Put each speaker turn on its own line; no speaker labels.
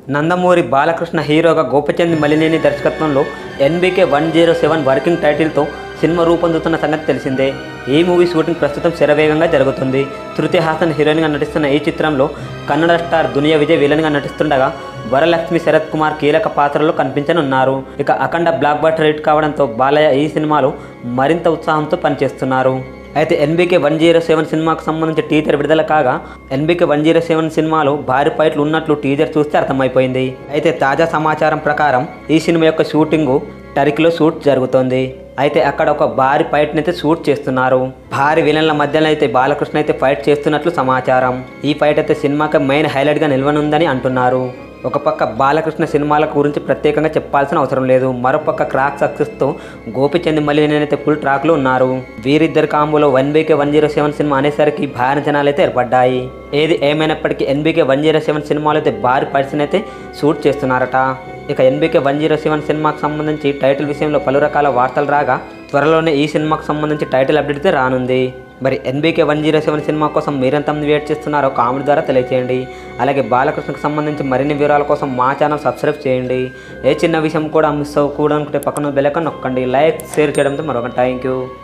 నందమూరి బాలకృష్ణ హీరోగా గోపచంద్ మలినేని దర్శకత్వంలో NBK one zero seven working టైటిల్తో సినిమా రూపొందుతున్న సంగతి తెలిసిందే ఈ మూవీ షూటింగ్ ప్రస్తుతం శరవేగంగా జరుగుతుంది శృతి హాసన్ హీరోయిన్గా నటిస్తున్న ఈ చిత్రంలో కన్నడ స్టార్ దునియా విజయ్ విలన్గా నటిస్తుండగా వరలక్ష్మి శరత్ కుమార్ కీలక పాత్రలో కనిపించనున్నారు ఇక అఖండ బ్లాక్ బస్టర్ హిట్ కావడంతో బాలయ్య ఈ సినిమాలో మరింత ఉత్సాహంతో పనిచేస్తున్నారు అయితే ఎన్బీకే వన్ జీరో సెవెన్ సినిమాకు సంబంధించి టీజర్ విడుదల కాగా ఎన్బీకే వన్ జీరో సెవెన్ సినిమాలో భారీ ఫైట్లు ఉన్నట్లు టీజర్ చూస్తే అర్థమైపోయింది అయితే తాజా సమాచారం ప్రకారం ఈ సినిమా యొక్క షూటింగు టర్కీలో షూట్ జరుగుతోంది అయితే అక్కడ ఒక భారీ ఫైట్ని అయితే షూట్ చేస్తున్నారు భారీ విలన్ల మధ్యలో అయితే బాలకృష్ణ అయితే ఫైట్ చేస్తున్నట్లు సమాచారం ఈ ఫైట్ అయితే సినిమాకి మెయిన్ హైలైట్గా నిల్వనుందని అంటున్నారు ఒక పక్క బాలకృష్ణ సినిమాల గురించి ప్రత్యేకంగా చెప్పాల్సిన అవసరం లేదు మరోపక్క క్రాక్ సక్సెస్తో గోపిచంద్ మళ్ళీ నేనైతే ఫుల్ ట్రాక్లో ఉన్నారు వీరిద్దరి కాంబోలో వన్ బీకే వన్ జీరో సెవెన్ సినిమా అనేసరికి భారీ జనాలు అయితే ఏర్పడ్డాయి ఏది ఏమైనప్పటికీ ఎన్బీకే వన్ జీరో సెవెన్ సినిమాలో అయితే భారీ పర్సన్ అయితే షూట్ చేస్తున్నారట ఇక ఎన్బీకే వన్ జీరో సెవెన్ సినిమాకు సంబంధించి టైటిల్ విషయంలో పలు రకాల వార్తలు రాగా త్వరలోనే ఈ సినిమాకు సంబంధించి టైటిల్ అప్డేట్ అయితే రానుంది మరి ఎన్బీకే వన్ జీరో సెవెన్ సినిమా కోసం మీరెంతమంది వెయిట్ చేస్తున్నారో కామెంట్ ద్వారా తెలియచేయండి అలాగే బాలకృష్ణకు సంబంధించి మరిన్ని వివరాల కోసం మా ఛానల్ సబ్స్క్రైబ్ చేయండి ఏ చిన్న విషయం కూడా మిస్ అవ్వకూడదు అనుకుంటే పక్కన బెలక నొక్కండి లైక్ షేర్ చేయడంతో మరొక థ్యాంక్ యూ